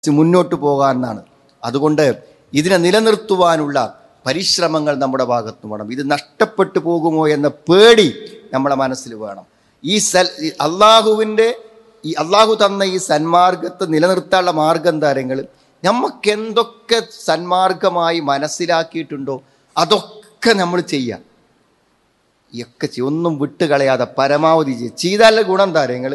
മുന്നോട്ട് പോകാമെന്നാണ് അതുകൊണ്ട് ഇതിനെ നിലനിർത്തുവാനുള്ള പരിശ്രമങ്ങൾ നമ്മുടെ ഭാഗത്ത് വേണം ഇത് നഷ്ടപ്പെട്ടു പോകുമോ എന്ന പേടി നമ്മുടെ മനസ്സിൽ വേണം ഈ സൽ ഈ അള്ളാഹുവിൻ്റെ ഈ അള്ളാഹു തന്ന ഈ സന്മാർഗത്തെ നിലനിർത്താനുള്ള മാർഗം താരങ്ങൾ നമുക്ക് എന്തൊക്കെ സന്മാർഗമായി മനസ്സിലാക്കിയിട്ടുണ്ടോ അതൊക്കെ നമ്മൾ ചെയ്യാം ഒക്കെ ചെയ്യും ഒന്നും വിട്ട് കളയാതെ പരമാവധി ചെയ്യും ചെയ്താലുള്ള ഗുണം താരങ്ങൾ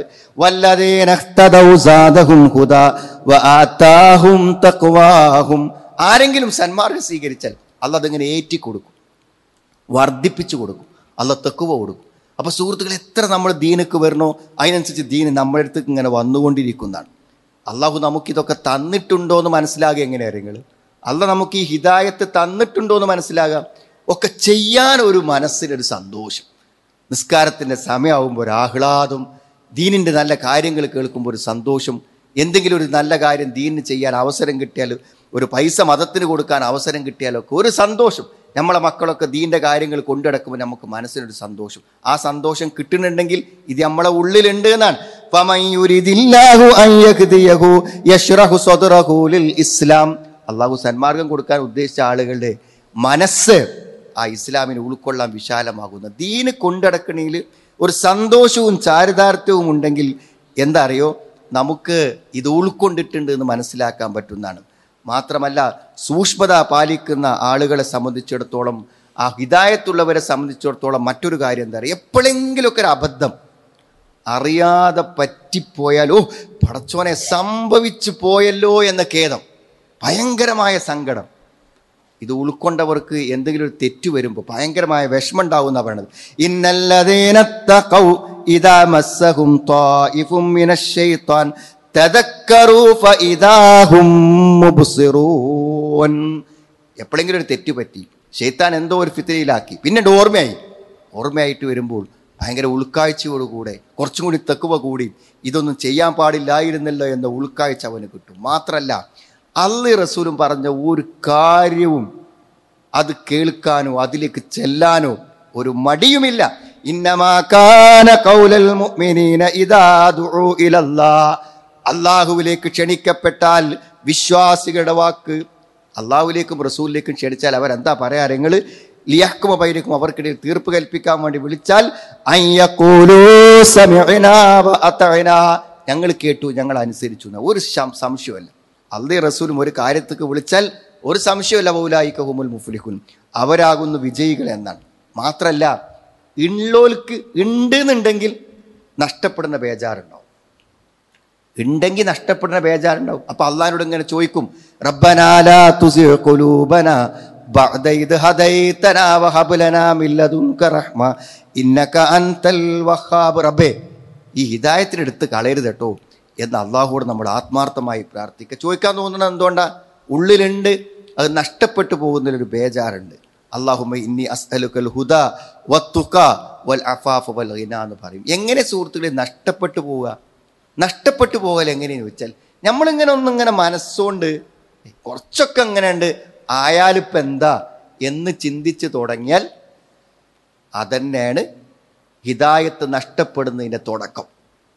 വല്ലതേനും ആരെങ്കിലും സന്മാർഗം സ്വീകരിച്ചാൽ അല്ല അതിങ്ങനെ ഏറ്റി കൊടുക്കും വർദ്ധിപ്പിച്ചു കൊടുക്കും അല്ല തെക്കുവ കൊടുക്കും അപ്പൊ സുഹൃത്തുക്കൾ എത്ര നമ്മൾ ദീനക്ക് വരണോ അതിനനുസരിച്ച് ദീന് നമ്മുടെ അടുത്തേക്ക് ഇങ്ങനെ വന്നുകൊണ്ടിരിക്കുന്നതാണ് അള്ളാഹു നമുക്കിതൊക്കെ തന്നിട്ടുണ്ടോ എന്ന് മനസ്സിലാകുക എങ്ങനെയാണ് നിങ്ങൾ അല്ല നമുക്ക് ഈ ഹിദായത്ത് തന്നിട്ടുണ്ടോ എന്ന് മനസ്സിലാകാം ഒക്കെ ചെയ്യാൻ ഒരു മനസ്സിനൊരു സന്തോഷം നിസ്കാരത്തിൻ്റെ സമയമാകുമ്പോൾ ഒരു ആഹ്ലാദം ദീനിൻ്റെ നല്ല കാര്യങ്ങൾ കേൾക്കുമ്പോൾ ഒരു സന്തോഷം എന്തെങ്കിലും ഒരു നല്ല കാര്യം ദീനിന് ചെയ്യാൻ അവസരം കിട്ടിയാൽ ഒരു പൈസ മതത്തിന് കൊടുക്കാൻ അവസരം കിട്ടിയാലൊക്കെ ഒരു സന്തോഷം നമ്മളെ മക്കളൊക്കെ ദീൻ്റെ കാര്യങ്ങൾ കൊണ്ടുനടക്കുമ്പോൾ നമുക്ക് മനസ്സിനൊരു സന്തോഷം ആ സന്തോഷം കിട്ടുന്നുണ്ടെങ്കിൽ ഇത് നമ്മളെ ഉള്ളിലുണ്ട് എന്നാണ് ഫമൻ യുരിദില്ലാഹു അൻ യഹ്ദിയഹു യശ്റഹു സദ്റഹു ലിൽ ഇസ്ലാം അള്ളാഹു സന്മാർഗം കൊടുക്കാൻ ഉദ്ദേശിച്ച ആളുകളുടെ മനസ്സ് ആ ഇസ്ലാമിനെ ഉൾക്കൊള്ളാൻ വിശാലമാകുന്ന ദീന് കൊണ്ടടക്കണയിൽ ഒരു സന്തോഷവും ചാരിതാർത്ഥ്യവും ഉണ്ടെങ്കിൽ എന്താ അറിയോ നമുക്ക് ഇത് ഉൾക്കൊണ്ടിട്ടുണ്ട് എന്ന് മനസ്സിലാക്കാൻ പറ്റുന്നതാണ് മാത്രമല്ല സൂക്ഷ്മത പാലിക്കുന്ന ആളുകളെ സംബന്ധിച്ചിടത്തോളം ആ ഹിതായത്തുള്ളവരെ സംബന്ധിച്ചിടത്തോളം മറ്റൊരു കാര്യം എന്താ പറയുക എപ്പോഴെങ്കിലുമൊക്കെ ഒരു അബദ്ധം അറിയാതെ പറ്റിപ്പോയാൽ ഓ പടച്ചോനെ സംഭവിച്ചു പോയല്ലോ എന്ന ഖേദം ഭയങ്കരമായ സങ്കടം ഇത് ഉൾക്കൊണ്ടവർക്ക് എന്തെങ്കിലും ഒരു തെറ്റ് വരുമ്പോൾ ഭയങ്കരമായ വിഷമം ഉണ്ടാവുന്ന പറയണത് ഇന്നല്ലതേന തഖൗ ഇദാ മസ്സഹും ത്വായിഫും മിനശ്ശൈത്വാൻ തദക്കറൂ ഫഇദാ ഹും മുബ്സിറൂൻ എപ്പോഴെങ്കിലും ഒരു തെറ്റ് പറ്റി ഷെയ്ത്താൻ എന്തോ ഒരു ഫിത്തനയിലാക്കി പിന്നീട് ഓർമ്മയായി ഓർമ്മയായിട്ട് വരുമ്പോൾ ഭയങ്കര ഉൾക്കാഴ്ചയോടുകൂടെ കുറച്ചും കൂടി തെക്കുവ കൂടി ഇതൊന്നും ചെയ്യാൻ പാടില്ലായിരുന്നല്ലോ എന്ന ഉൾക്കാഴ്ച അവന് കിട്ടും മാത്രമല്ല അള്ളി റസൂലും പറഞ്ഞ ഒരു കാര്യവും അത് കേൾക്കാനോ അതിലേക്ക് ചെല്ലാനോ ഒരു മടിയുമില്ല ഇന്നമാകാന കൗലൽ മുഅ്മിനീന ഇദാ ദുഉ ഇലല്ലാ അള്ളാഹുവിലേക്ക് ക്ഷണിക്കപ്പെട്ടാൽ വിശ്വാസികളുടെ വാക്ക് അള്ളാഹുവിലേക്കും റസൂലിലേക്കും ക്ഷണിച്ചാൽ അവരെന്താ പറയാ നിങ്ങൾ ലിയഹ്കുമ പൈരക്കും അവർക്കിടയിൽ തീർപ്പ് കൽപ്പിക്കാൻ വേണ്ടി വിളിച്ചാൽ അയ്യഖൂലൂ സമിഅനാ വ അതഅനാ ഞങ്ങൾ കേട്ടു ഞങ്ങൾ അനുസരിച്ചു എന്ന് ഒരു ശം- സംശയമല്ല അള്ളി റസൂലും ഒരു കാര്യത്തേക്ക് വിളിച്ചാൽ ഒരു സംശയമല്ല മൗലായിക്കഹുമുൽ മുഫ്ലിഖുൻ അവരാകുന്നു വിജയികൾ എന്നാണ് മാത്രല്ല ഉള്ളോൽക്ക് ഉണ്ട് എന്നുണ്ടെങ്കിൽ നഷ്ടപ്പെടുന്ന ബേജാറുണ്ടാവും ഉണ്ടെങ്കിൽ നഷ്ടപ്പെടുന്ന ബേജാറുണ്ടാവും അപ്പൊ അള്ളഹാനോട് ഇങ്ങനെ ചോദിക്കും റബ്ബനാല തുസിഉ ഖുലൂബന ബഅദ ഇദ് ഹദൈതനാ വഹബ് ലനാ മിൻ ലദുൻക റഹ്മ ഇന്നക അൻതൽ വഹാബ് റബ്ബേ ഈ ഹിദായത്തിന് എടുത്ത് കളയരുത് കേട്ടോ എന്ന് അള്ളാഹുവോട് നമ്മൾ ആത്മാർത്ഥമായി പ്രാർത്ഥിക്കുക ചോദിക്കാൻ തോന്നുന്നത് എന്തുകൊണ്ടാ ഉള്ളിലുണ്ട് അത് നഷ്ടപ്പെട്ടു പോകുന്നതിലൊരു ബേജാറുണ്ട് അള്ളാഹുമ ഇന്നി അസ്അലുക്കൽ ഹുദ വത്തുക വൽ അഫാഫ് വൽ ഗിന എന്ന് പറയും എങ്ങനെ സുഹൃത്തുക്കളെ നഷ്ടപ്പെട്ടു പോവുക നഷ്ടപ്പെട്ടു പോകൽ എങ്ങനെയെന്ന് വെച്ചാൽ നമ്മളിങ്ങനെ ഒന്നിങ്ങനെ മനസ്സുകൊണ്ട് കുറച്ചൊക്കെ അങ്ങനെ ഉണ്ട് ആയാലിപ്പം എന്താ എന്ന് ചിന്തിച്ച് തുടങ്ങിയാൽ അതന്നെയാണ് ഹിദായത്ത് നഷ്ടപ്പെടുന്നതിൻ്റെ തുടക്കം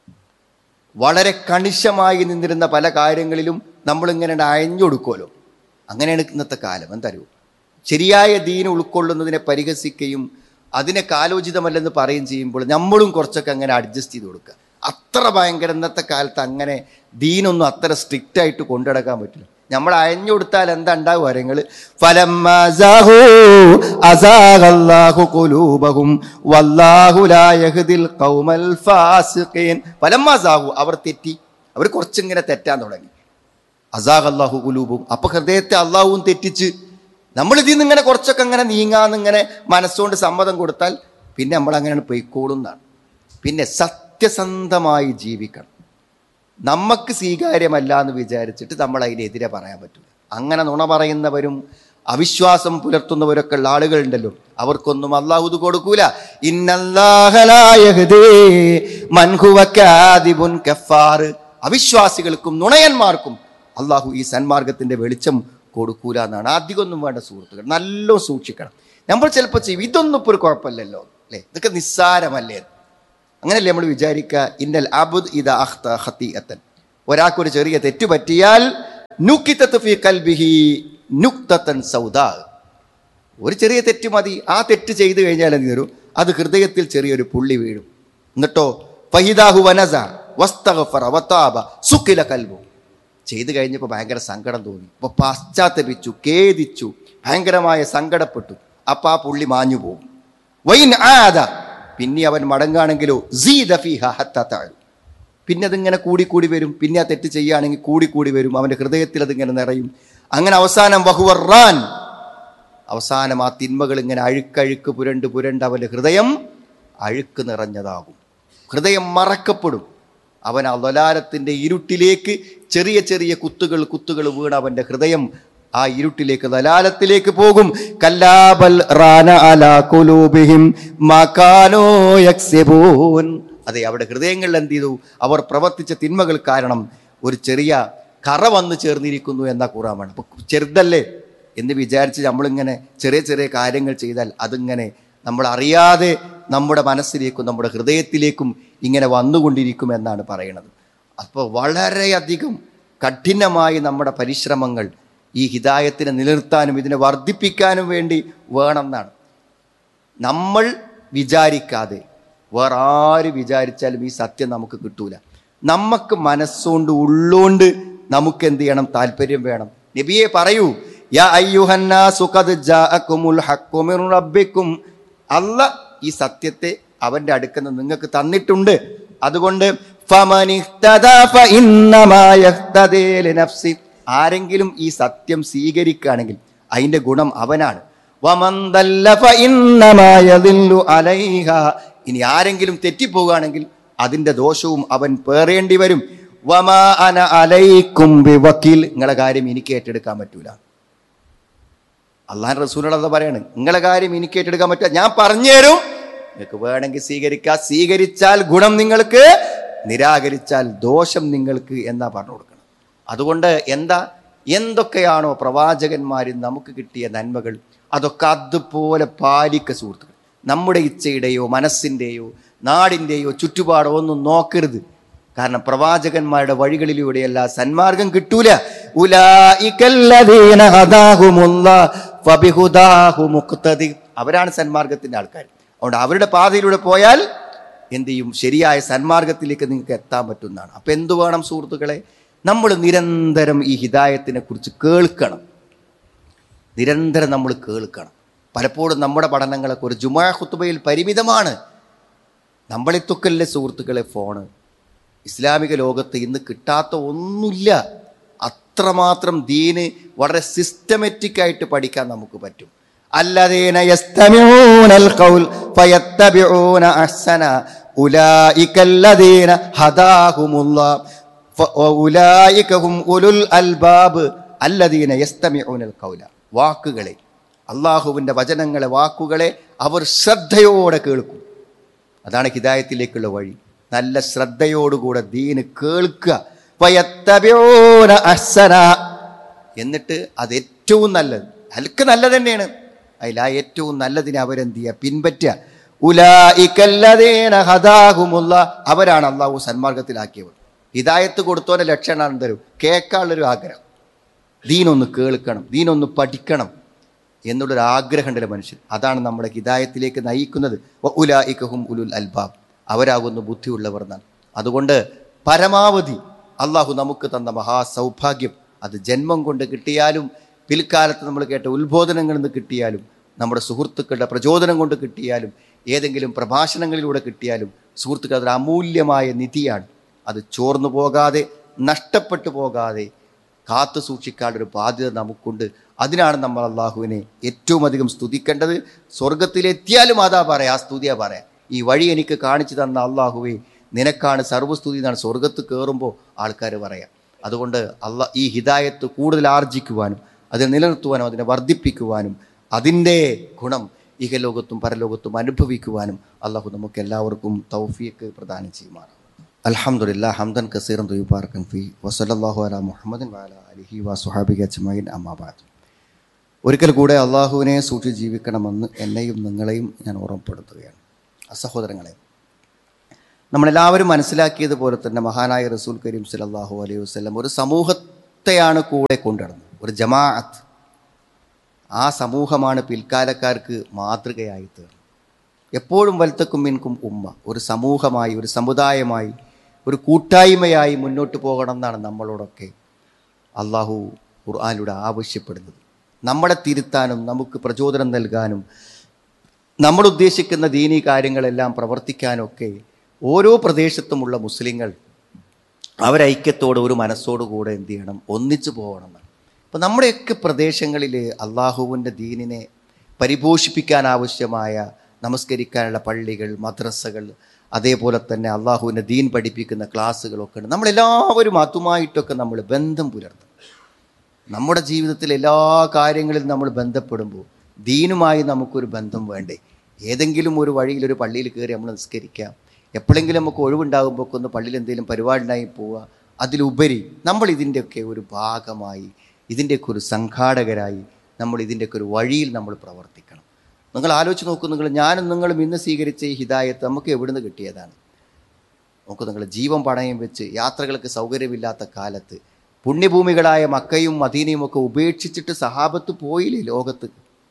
വളരെ കണിശമായി നിന്നിരുന്ന പല കാര്യങ്ങളിലും നമ്മളിങ്ങനെ അയഞ്ഞൊടുക്കുമല്ലോ അങ്ങനെയാണ് ഇന്നത്തെ കാലം എന്തറിയോ ശരിയായ ദീൻ ഉൾക്കൊള്ളുന്നതിനെ പരിഹസിക്കുകയും അതിനെ കാലോചിതമല്ലെന്ന് പറയുകയും ചെയ്യുമ്പോൾ നമ്മളും കുറച്ചൊക്കെ അങ്ങനെ അഡ്ജസ്റ്റ് ചെയ്ത് കൊടുക്കുക അത്ര ഭയങ്കര ഇന്നത്തെ കാലത്ത് അങ്ങനെ ദീനൊന്നും അത്ര സ്ട്രിക്റ്റ് ആയിട്ട് കൊണ്ടുനടക്കാൻ പറ്റില്ല നമ്മൾ അയഞ്ഞു കൊടുത്താൽ എന്താ ഉണ്ടാവുക കാര്യങ്ങൾ അവർ തെറ്റി അവർ കുറച്ചിങ്ങനെ തെറ്റാൻ തുടങ്ങി അസാഖ് അള്ളാഹു കുലൂബും അപ്പൊ ഹൃദയത്തെ അള്ളാഹുവും തെറ്റിച്ച് നമ്മൾ ഇതിൽ നിന്ന് ഇങ്ങനെ കുറച്ചൊക്കെ അങ്ങനെ നീങ്ങാന്ന് ഇങ്ങനെ മനസ്സുകൊണ്ട് സമ്മതം കൊടുത്താൽ പിന്നെ നമ്മൾ അങ്ങനെയാണ് പൊയ്ക്കോളുന്നതാണ് പിന്നെ സത്യസന്ധമായി ജീവിക്കണം നമുക്ക് സ്വീകാര്യമല്ല എന്ന് വിചാരിച്ചിട്ട് നമ്മൾ അതിനെതിരെ പറയാൻ പറ്റില്ല അങ്ങനെ നുണ പറയുന്നവരും അവിശ്വാസം പുലർത്തുന്നവരൊക്കെ ഉള്ള ആളുകളുണ്ടല്ലോ അവർക്കൊന്നും അള്ളാഹു ഇത് കൊടുക്കൂല ഇന്നല്ലാഹലായഹ്ദീ മൻ ഹുവ കാദിബുൻ കഫാറ് അവിശ്വാസികൾക്കും നുണയന്മാർക്കും അള്ളാഹു ഈ സന്മാർഗത്തിന്റെ വെളിച്ചം കൊടുക്കൂല എന്നാണ് അധികമൊന്നും വേണ്ട സുഹൃത്തുക്കൾ നല്ല സൂക്ഷിക്കണം നമ്മൾ ചിലപ്പോൾ ചെയ്യും ഇതൊന്നും ഇപ്പോൾ ഒരു കുഴപ്പമില്ലല്ലോ അല്ലേ ഇതൊക്കെ നിസ്സാരമല്ലേ അങ്ങനെയല്ലേ നമ്മൾ വിചാരിക്കുക ഇന്നൽ അബുദ് ഇത അഖ്ത ഖത്തീഅത്തൻ ഒരാൾക്കൊരു ചെറിയ തെറ്റ് പറ്റിയാൽ നുക്കിത്തത്ത് ഫീ കൽബിഹി നുക്തത്തൻ സൗദാ ഒരു ചെറിയ തെറ്റ് മതി ആ തെറ്റ് ചെയ്തു കഴിഞ്ഞാൽ എന്ത് വരും അത് ഹൃദയത്തിൽ ചെറിയൊരു പുള്ളി വീഴും എന്നിട്ടോ ഫഹിദാഹു വനസ വസ്തഗഫറ വതാബ സുക്കില കൽബു ചെയ്തു കഴിഞ്ഞപ്പോൾ ഭയങ്കര സങ്കടം തോന്നി അപ്പോൾ പശ്ചാത്തപിച്ചു ഖേദിച്ചു ഭയങ്കരമായ സങ്കടപ്പെട്ടു അപ്പം ആ പുള്ളി മാഞ്ഞു പോകും വൈൻ ആദ പിന്നെ അവൻ മടങ്ങാണെങ്കിലോ സീദ ഫീഹ ഹത്ത താഴ് പിന്നെ അതിങ്ങനെ കൂടി കൂടി വരും പിന്നെ ആ തെറ്റ് ചെയ്യുകയാണെങ്കിൽ കൂടി കൂടി വരും അവൻ്റെ ഹൃദയത്തിൽ അതിങ്ങനെ നിറയും അങ്ങനെ അവസാനം വഹുവറാൻ അവസാനം ആ തിന്മകൾ ഇങ്ങനെ അഴുക്കഴുക്ക് പുരണ്ട് പുരണ്ട് അവൻ്റെ ഹൃദയം അഴുക്ക് നിറഞ്ഞതാകും ഹൃദയം മറക്കപ്പെടും അവൻ ആ ലലാലത്തിൻ്റെ ഇരുട്ടിലേക്ക് ചെറിയ ചെറിയ കുത്തുകൾ കുത്തുകൾ വീണ് അവൻ്റെ ഹൃദയം ആ ഇരുട്ടിലേക്ക് ലലാലത്തിലേക്ക് പോകും കല്ലാബൽ റാന അലാ കുലൂബിഹിം മകാനോ യക്സിബൂൻ അതെ അവിടെ ഹൃദയങ്ങളിൽ എന്ത് ചെയ്തു അവർ പ്രവർത്തിച്ച തിന്മകൾ കാരണം ഒരു ചെറിയ കറ വന്നു ചേർന്നിരിക്കുന്നു എന്ന ഖുറാമാണ് അപ്പൊ ചെറുതല്ലേ എന്ന് വിചാരിച്ച് നമ്മളിങ്ങനെ ചെറിയ ചെറിയ കാര്യങ്ങൾ ചെയ്താൽ അതിങ്ങനെ നമ്മൾ അറിയാതെ നമ്മുടെ മനസ്സിലേക്കും നമ്മുടെ ഹൃദയത്തിലേക്കും ഇങ്ങനെ വന്നുകൊണ്ടിരിക്കും എന്നാണ് പറയുന്നത് അപ്പോൾ വളരെയധികം കഠിനമായി നമ്മുടെ പരിശ്രമങ്ങൾ ഈ ഹിതായത്തിനെ നിലനിർത്താനും ഇതിനെ വർദ്ധിപ്പിക്കാനും വേണ്ടി വേണമെന്നാണ് നമ്മൾ വിചാരിക്കാതെ വേറെ ആര് വിചാരിച്ചാലും ഈ സത്യം നമുക്ക് കിട്ടൂല നമുക്ക് മനസ്സുകൊണ്ട് ഉള്ളോണ്ട് നമുക്ക് എന്ത് ചെയ്യണം താല്പര്യം വേണം നബിയെ പറയൂ യാ അയ്യുഹന്നാസു ഖദ് ജാഅക്കുമുൽ ഹഖ്ഖു മിർ റബ്ബിക്കും അല്ല ഈ സത്യത്തെ അവന്റെ അടുക്കുന്ന നിങ്ങൾക്ക് തന്നിട്ടുണ്ട് അതുകൊണ്ട് ഫമനിഹ്തദാ ഫഇന്നമാ യഹ്തദീ ലിനഫ്സി ആരെങ്കിലും ഈ സത്യം സ്വീകരിക്കുകയാണെങ്കിൽ അതിന്റെ ഗുണം അവനാണ് വമൻ ദല്ല ഫഇന്നമാ യദില്ലു അലൈഹാ ഇനി ആരെങ്കിലും തെറ്റിപ്പോവുകയാണെങ്കിൽ അതിന്റെ ദോഷവും അവൻ പേറേണ്ടി വരും വമാ അന അലൈക്കും ബിവക്കീൽ നിങ്ങളെ കാര്യം എനിക്ക് ഏറ്റെടുക്കാൻ പറ്റൂല അള്ളാൻ റസൂലത് പറയാണ് നിങ്ങളെ കാര്യം എനിക്ക് ഏറ്റെടുക്കാൻ പറ്റില്ല ഞാൻ പറഞ്ഞു തരും നിങ്ങൾക്ക് വേണമെങ്കിൽ സ്വീകരിക്കാം സ്വീകരിച്ചാൽ ഗുണം നിങ്ങൾക്ക് നിരാകരിച്ചാൽ ദോഷം നിങ്ങൾക്ക് എന്നാ പറഞ്ഞു കൊടുക്കണം അതുകൊണ്ട് എന്താ എന്തൊക്കെയാണോ പ്രവാചകന്മാരിൽ നമുക്ക് കിട്ടിയ നന്മകൾ അതൊക്കെ അതുപോലെ പാലിക്ക സുഹൃത്തുക്കൾ നമ്മുടെ ഇച്ഛയുടെയോ മനസ്സിൻ്റെയോ നാടിൻ്റെയോ ചുറ്റുപാടോ ഒന്നും നോക്കരുത് കാരണം പ്രവാചകന്മാരുടെ വഴികളിലൂടെയല്ല സന്മാർഗം കിട്ടൂല ഉലായികല്ലദീന ഹദാഹുമുല്ലാ ഫബിഹുദാഹു മുഖ്തദി അവരാണ് സന്മാർഗത്തിന്റെ ആൾക്കാർ അതുകൊണ്ട് അവരുടെ പാതയിലൂടെ പോയാൽ എന്ത് ചെയ്യും ശരിയായ സന്മാർഗത്തിലേക്ക് നിങ്ങൾക്ക് എത്താൻ പറ്റുന്നതാണ് അപ്പൊ എന്തു വേണം സുഹൃത്തുക്കളെ നമ്മൾ നിരന്തരം ഈ ഹിദായത്തിനെ കുറിച്ച് കേൾക്കണം നിരന്തരം നമ്മൾ കേൾക്കണം പലപ്പോഴും നമ്മുടെ പഠനങ്ങളൊക്കെ ഒരു ജുമാ ഖുത്തുബയിൽ പരിമിതമാണ് നമ്മളെത്തൊക്കല്ലേ സുഹൃത്തുക്കളെ ഫോണ് ഇസ്ലാമിക ലോകത്ത് ഇന്ന് കിട്ടാത്ത ഒന്നുമില്ല അത്രമാത്രം ദീന് വളരെ സിസ്റ്റമാറ്റിക് ആയിട്ട് പഠിക്കാൻ നമുക്ക് പറ്റും الذين يستمعون القول فيتبعون أحسنا أولئك الذين هداهم الله وأولئك هم أولو الألباب الذين يستمعون القول വാക്കുകളെ അള്ളാഹുവിൻ്റെ വചനങ്ങളെ വാക്കുകളെ അവർ ശ്രദ്ധയോടെ കേൾക്കും അതാണ് ഹിദായത്തിലേക്കുള്ള വഴി നല്ല ശ്രദ്ധയോടുകൂടെ ദീന് കേൾക്കുക വയത്തബ്യൂന അഹ്സന എന്നിട്ട് അത് ഏറ്റവും നല്ലത് അൽക്ക് നല്ലത് തന്നെയാണ് അതിൽ ആ ഏറ്റവും നല്ലതിനെ അവരെന്ത് ചെയ്യുക പിൻപറ്റുക ഉലായിക്കല്ലതേന ഹദാഹുമുള്ള അവരാണ് അള്ളാഹു സന്മാർഗത്തിലാക്കിയവർ ഹിദായത്ത് കൊടുത്തോന്റെ ലക്ഷണമാണ് തരും കേൾക്കാനുള്ളൊരു ആഗ്രഹം ദീനൊന്ന് കേൾക്കണം ദീനൊന്ന് പഠിക്കണം എന്നുള്ളൊരു ആഗ്രഹമുണ്ടല്ലോ മനുഷ്യൻ അതാണ് നമ്മുടെ ഹിദായത്തിലേക്ക് നയിക്കുന്നത് ഉലായിക്കഹും ഉലുൽ അൽബാബ് അവരാകുന്നു ബുദ്ധിയുള്ളവർ എന്നാണ് അതുകൊണ്ട് പരമാവധി അള്ളാഹു നമുക്ക് തന്ന മഹാസൗഭാഗ്യം അത് ജന്മം കൊണ്ട് കിട്ടിയാലും പിൽക്കാലത്ത് നമ്മൾ കേട്ട ഉത്ബോധനങ്ങളിൽ നിന്ന് കിട്ടിയാലും നമ്മുടെ സുഹൃത്തുക്കളുടെ പ്രചോദനം കൊണ്ട് കിട്ടിയാലും ഏതെങ്കിലും പ്രഭാഷണങ്ങളിലൂടെ കിട്ടിയാലും സുഹൃത്തുക്കൾ അതൊരു അമൂല്യമായ നിധിയാണ് അത് ചോർന്നു പോകാതെ നഷ്ടപ്പെട്ടു പോകാതെ കാത്തു സൂക്ഷിക്കാനുള്ള ഒരു ബാധ്യത നമുക്കുണ്ട് അതിനാണ് നമ്മൾ അള്ളാഹുവിനെ ഏറ്റവും അധികം സ്തുതിക്കേണ്ടത് സ്വർഗത്തിലെത്തിയാലും അതാ പറയാം ആ സ്തുതിയാ പറയാം ഈ വഴി എനിക്ക് കാണിച്ചു തന്ന അള്ളാഹുവെ നിനക്കാണ് സർവ്വസ്തുതി എന്നാണ് സ്വർഗത്ത് കയറുമ്പോൾ ആൾക്കാർ പറയാം അതുകൊണ്ട് അള്ള ഈ ഹിദായത്ത് കൂടുതൽ ആർജിക്കുവാനും അത് നിലനിർത്തുവാനും അതിനെ വർദ്ധിപ്പിക്കുവാനും അതിൻ്റെ ഗുണം ഇഹലോകത്തും പരലോകത്തും അനുഭവിക്കുവാനും അള്ളാഹു നമുക്ക് എല്ലാവർക്കും തൗഫീക്ക് പ്രദാനം ചെയ്യുമാറാം അൽഹംദുലില്ല ഹംദൻ കസീറൻ തൊയ്പാർക്കൻ ഫി വസലല്ലാഹു അല മുഹമ്മദിൻ വാല അലിഹി വ സുഹാബിക അജ്മൈൻ അമ്മാബാദ് ഒരിക്കൽ കൂടെ അള്ളാഹുവിനെ സൂക്ഷിച്ച് ജീവിക്കണമെന്ന് എന്നെയും നിങ്ങളെയും ഞാൻ ഓർമ്മപ്പെടുത്തുകയാണ് സഹോദരങ്ങളെ നമ്മളെല്ലാവരും മനസ്സിലാക്കിയതുപോലെ തന്നെ മഹാനായ റസൂൽ കരീം സലല്ലാഹു അലൈഹി വസ്ലം ഒരു സമൂഹ ഒറ്റയാണ് കൂടെ കൊണ്ടുനടന്നത് ഒരു ജമാഅത്ത് ആ സമൂഹമാണ് പിൽക്കാലക്കാർക്ക് മാതൃകയായി തീർന്നത് എപ്പോഴും വലത്തക്കും മിൻകും ഉമ്മ ഒരു സമൂഹമായി ഒരു സമുദായമായി ഒരു കൂട്ടായ്മയായി മുന്നോട്ട് പോകണം എന്നാണ് നമ്മളോടൊക്കെ അള്ളാഹു ഖുർആാനിലൂടെ ആവശ്യപ്പെടുന്നത് നമ്മളെ തിരുത്താനും നമുക്ക് പ്രചോദനം നൽകാനും നമ്മൾ ഉദ്ദേശിക്കുന്ന ദീനീ കാര്യങ്ങളെല്ലാം പ്രവർത്തിക്കാനൊക്കെ ഓരോ പ്രദേശത്തുമുള്ള മുസ്ലിങ്ങൾ അവരൈക്യത്തോടെ ഒരു മനസ്സോടുകൂടെ എന്ത് ചെയ്യണം ഒന്നിച്ചു പോകണം എന്നാണ് അപ്പം നമ്മുടെയൊക്കെ പ്രദേശങ്ങളിൽ അള്ളാഹുവിൻ്റെ ദീനിനെ പരിപോഷിപ്പിക്കാൻ ആവശ്യമായ നമസ്കരിക്കാനുള്ള പള്ളികൾ മദ്രസകൾ അതേപോലെ തന്നെ അള്ളാഹുവിൻ്റെ ദീൻ പഠിപ്പിക്കുന്ന ക്ലാസ്സുകളൊക്കെ ഉണ്ട് നമ്മളെല്ലാവരും അതുമായിട്ടൊക്കെ നമ്മൾ ബന്ധം പുലർത്തണം നമ്മുടെ ജീവിതത്തിൽ എല്ലാ കാര്യങ്ങളിലും നമ്മൾ ബന്ധപ്പെടുമ്പോൾ ദീനുമായി നമുക്കൊരു ബന്ധം വേണ്ടേ ഏതെങ്കിലും ഒരു വഴിയിൽ ഒരു പള്ളിയിൽ കയറി നമ്മൾ നിസ്കരിക്കാം എപ്പോഴെങ്കിലും നമുക്ക് ഒഴിവുണ്ടാകുമ്പോൾ ഒക്കെ ഒന്ന് പള്ളിയിൽ എന്തെങ്കിലും പരിപാടിനായി പോവുക അതിലുപരി നമ്മൾ ഇതിൻ്റെയൊക്കെ ഒരു ഭാഗമായി ഇതിൻ്റെയൊക്കെ ഒരു സംഘാടകരായി നമ്മൾ ഇതിൻ്റെയൊക്കെ ഒരു വഴിയിൽ നമ്മൾ പ്രവർത്തിക്കണം നിങ്ങൾ ആലോചിച്ച് നോക്കൂ നിങ്ങൾ ഞാനും നിങ്ങളും ഇന്ന് സ്വീകരിച്ച ഈ ഹിദായത്ത് നമുക്ക് എവിടുന്ന് കിട്ടിയതാണ് നോക്കൂ നിങ്ങൾ ജീവൻ പണയം വെച്ച് യാത്രകൾക്ക് സൗകര്യമില്ലാത്ത കാലത്ത് പുണ്യഭൂമികളായ മക്കയും മദീനയും ഒക്കെ ഉപേക്ഷിച്ചിട്ട് സഹാബത്ത് പോയില്ലേ ലോകത്ത്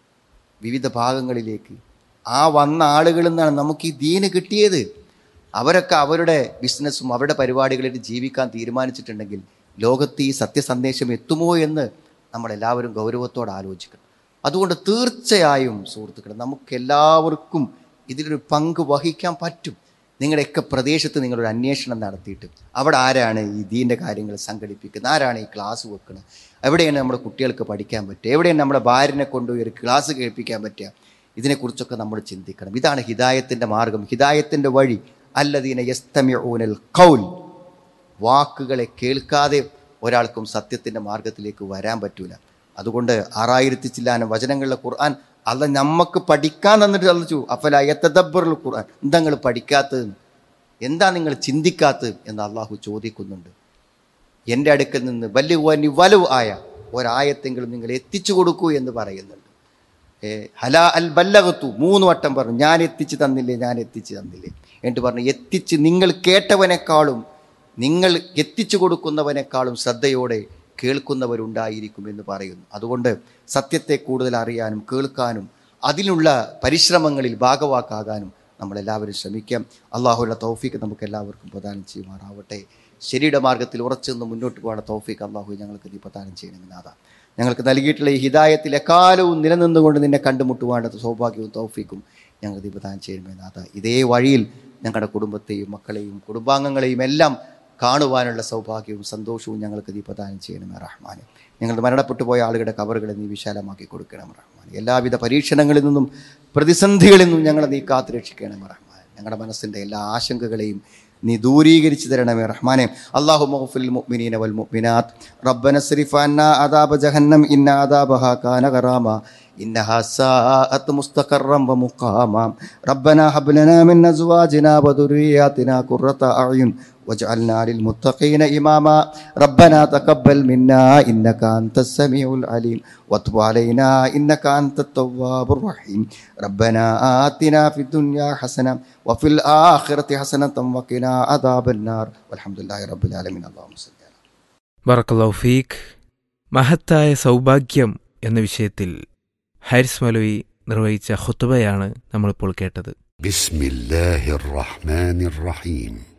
വിവിധ ഭാഗങ്ങളിലേക്ക് ആ വന്ന ആളുകളിൽ നിന്നാണ് നമുക്ക് ഈ ദീന് കിട്ടിയത് അവരൊക്കെ അവരുടെ ബിസിനസ്സും അവരുടെ പരിപാടികളിൽ ജീവിക്കാൻ തീരുമാനിച്ചിട്ടുണ്ടെങ്കിൽ ലോകത്ത് ഈ സത്യസന്ദേശം എത്തുമോ എന്ന് നമ്മളെല്ലാവരും ഗൗരവത്തോടെ ആലോചിക്കണം അതുകൊണ്ട് തീർച്ചയായും സുഹൃത്തുക്കളെ നമുക്ക് എല്ലാവർക്കും ഇതിലൊരു പങ്ക് വഹിക്കാൻ പറ്റും നിങ്ങളുടെയൊക്കെ പ്രദേശത്ത് നിങ്ങളൊരു അന്വേഷണം നടത്തിയിട്ട് അവിടെ ആരാണ് ഈ ദീൻ്റെ കാര്യങ്ങൾ സംഘടിപ്പിക്കുന്നത് ആരാണ് ഈ ക്ലാസ് വെക്കുന്നത് എവിടെയാണ് നമ്മുടെ കുട്ടികൾക്ക് പഠിക്കാൻ പറ്റുക എവിടെയാണ് നമ്മുടെ ഭാര്യനെ കൊണ്ടുപോയി ഒരു ക്ലാസ് കേൾപ്പിക്കാൻ പറ്റുക ഇതിനെക്കുറിച്ചൊക്കെ നമ്മൾ ചിന്തിക്കണം ഇതാണ് ഹിദായത്തിൻ്റെ മാർഗം ഹിദായത്തിൻ്റെ വഴി അല്ലദീന യസ്തമിഊനൽ കൗൽ വാക്കുകളെ കേൾക്കാതെ ഒരാൾക്കും സത്യത്തിൻ്റെ മാർഗത്തിലേക്ക് വരാൻ പറ്റൂല അതുകൊണ്ട് ആറായിരത്തി ചില്ലാനം വചനങ്ങളിലെ ഖുർആൻ അല്ല നമുക്ക് പഠിക്കാൻ തന്നിട്ട് തന്നിച്ചു അഫല യത്തദബ്ബറുൽ ഖുർആൻ എന്താ നിങ്ങൾ പഠിക്കാത്തത് എന്താ നിങ്ങൾ ചിന്തിക്കാത്തത് എന്ന് അള്ളാഹു ചോദിക്കുന്നുണ്ട് എൻ്റെ അടുക്കൽ നിന്ന് വലിയ വനി വലവ് ആയ ഒരായത്തെങ്കിലും നിങ്ങൾ എത്തിച്ചു കൊടുക്കൂ എന്ന് പറയുന്നുണ്ട് ഏ, ഹലാ അൽ ബല്ലകത്തു മൂന്ന് വട്ടം പറഞ്ഞു ഞാൻ എത്തിച്ചു തന്നില്ലേ ഞാൻ എത്തിച്ചു തന്നില്ലേ എന്നിട്ട് പറഞ്ഞു എത്തിച്ച് നിങ്ങൾ കേട്ടവനേക്കാളും നിങ്ങൾ എത്തിച്ചു കൊടുക്കുന്നവനേക്കാളും ശ്രദ്ധയോടെ കേൾക്കുന്നവരുണ്ടായിരിക്കും എന്ന് പറയുന്നു അതുകൊണ്ട് സത്യത്തെ കൂടുതൽ അറിയാനും കേൾക്കാനും അതിനുള്ള പരിശ്രമങ്ങളിൽ ഭാഗവാക്കാകാനും നമ്മളെല്ലാവരും ശ്രമിക്കാം അള്ളാഹുള്ള തൗഫീക്ക് നമുക്ക് എല്ലാവർക്കും പ്രദാനം ചെയ്യുമാറാവട്ടെ ശരിയുടെ മാർഗത്തിൽ ഉറച്ചു നിന്ന് മുന്നോട്ട് പോകാനുള്ള തൗഫീക്ക് അള്ളാഹു ഞങ്ങൾക്ക് നീ പ്രദാനം ചെയ്യണമെന്ന് നാഥ ഞങ്ങൾക്ക് നൽകിയിട്ടുള്ള ഈ ഹിദായത്തിൽ എക്കാലവും നിലനിന്നുകൊണ്ട് നിന്നെ കണ്ടുമുട്ടുവാനുള്ള സൗഭാഗ്യവും തൗഫീക്കും ഞങ്ങൾ നീ പ്രദാനം ചെയ്യണമെന്ന് നാഥ ഇതേ വഴിയിൽ ഞങ്ങളുടെ കുടുംബത്തെയും മക്കളെയും കുടുംബാംഗങ്ങളെയും എല്ലാം കാണുവാനുള്ള സൗഭാഗ്യവും സന്തോഷവും ഞങ്ങൾക്ക് നീ പ്രദാനം ചെയ്യണമേ റഹ്മാനെ ഞങ്ങളുടെ മരണപ്പെട്ടു പോയ ആളുകളുടെ കവറുകളെ നീ വിശാലമാക്കി കൊടുക്കണം റഹ്മാൻ എല്ലാവിധ പരീക്ഷണങ്ങളിൽ നിന്നും പ്രതിസന്ധികളിൽ നിന്നും ഞങ്ങളെ നീ കാത്തു രക്ഷിക്കണം റഹ്മാൻ ഞങ്ങളുടെ മനസ്സിൻ്റെ എല്ലാ ആശങ്കകളെയും നീ ദൂരീകരിച്ചു തരണമേ റഹ്മാനെ അള്ളാഹു മഹഫുൽ മുഅ്മിനീന വൽ മുഅ്മിനാത്ത് റബ്ബന സ്രിഫ് അന്നാ അദാബ ജഹന്നം ഇന്ന അദാബഹാ കാന ഗറാമ إنها ساءت مستقرا ومقاما ربنا هب لنا من أزواجنا وذرياتنا قرة أعين واجعلنا للمتقين إماما ربنا تقبل منا إنك أنت السميع العليم وتب علينا إنك أنت التواب الرحيم ربنا آتنا في الدنيا حسنة وفي الآخرة حسنة وقنا عذاب النار والحمد لله رب العالمين اللهم صل على ബറക്കല്ലാഹു ഫീഖ് മഹത്തായ സൗഭാഗ്യം എന്ന വിഷയത്തിൽ ഹാരിസ് മലവി നിർവഹിച്ച ഹുത്തുബയാണ് നമ്മളിപ്പോൾ കേട്ടത് بسم الله الرحمن الرحيم